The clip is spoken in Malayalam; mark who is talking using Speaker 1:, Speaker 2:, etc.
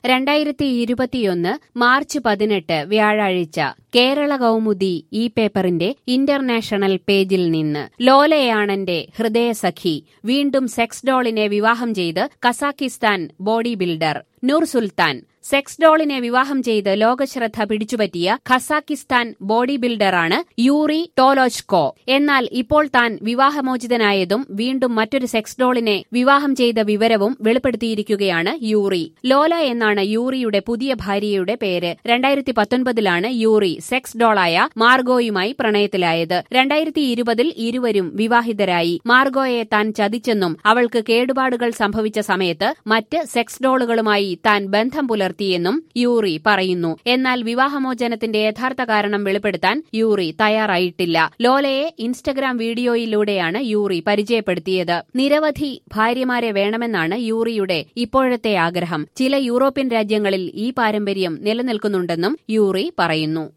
Speaker 1: രണ്ടായിരത്തി ഇരുപത്തിയൊന്ന് മാർച്ച് പതിനെട്ട് വ്യാഴാഴ്ച കേരള കൗമുദി ഈ പേപ്പറിന്റെ ഇന്റർനാഷണൽ പേജിൽ നിന്ന് ലോലയാണെന്റെ ഹൃദയസഖി വീണ്ടും സെക്സ് ഡോളിനെ വിവാഹം ചെയ്ത് Kazakhstan body builder Nur Sultan sex ഡോളിനെ വിവാഹം ചെയ്ത് ലോകശ്രദ്ധ പിടിച്ചുപറ്റിയ ഖസാക്കിസ്ഥാൻ ബോഡി ബിൽഡറാണ് യൂറി ടോലോച്കോ എന്നാൽ ഇപ്പോൾ താൻ വിവാഹമോചിതനായതും വീണ്ടും മറ്റൊരു സെക്സ് ഡോളിനെ വിവാഹം ചെയ്ത വിവരവും വെളിപ്പെടുത്തിയിരിക്കുകയാണ് യൂറി ലോല എന്നാണ് യൂറിയുടെ പുതിയ ഭാര്യയുടെ പേര് രണ്ടായിരത്തി പത്തൊൻപതിലാണ് യൂറി സെക്സ് ഡോളായ മാർഗോയുമായി പ്രണയത്തിലായത് രണ്ടായിരത്തി ഇരുപതിൽ ഇരുവരും വിവാഹിതരായി മാർഗോയെ താൻ ചതിച്ചെന്നും അവൾക്ക് കേടുപാടുകൾ സംഭവിച്ച സമയത്ത് മറ്റ് സെക്സ് ഡോളുകളുമായി താൻ ബന്ധം പുലർത്തിയെന്നും യൂറി പറയുന്നു എന്നാൽ വിവാഹമോചനത്തിന്റെ യഥാർത്ഥ കാരണം വെളിപ്പെടുത്താൻ യൂറി തയ്യാറായിട്ടില്ല ലോലയെ ഇൻസ്റ്റഗ്രാം വീഡിയോയിലൂടെയാണ് യൂറി പരിചയപ്പെടുത്തിയത് നിരവധി ഭാര്യമാരെ വേണമെന്നാണ് യൂറിയുടെ ഇപ്പോഴത്തെ ആഗ്രഹം ചില യൂറോപ്യൻ രാജ്യങ്ങളിൽ ഈ പാരമ്പര്യം നിലനിൽക്കുന്നുണ്ടെന്നും യൂറി പറയുന്നു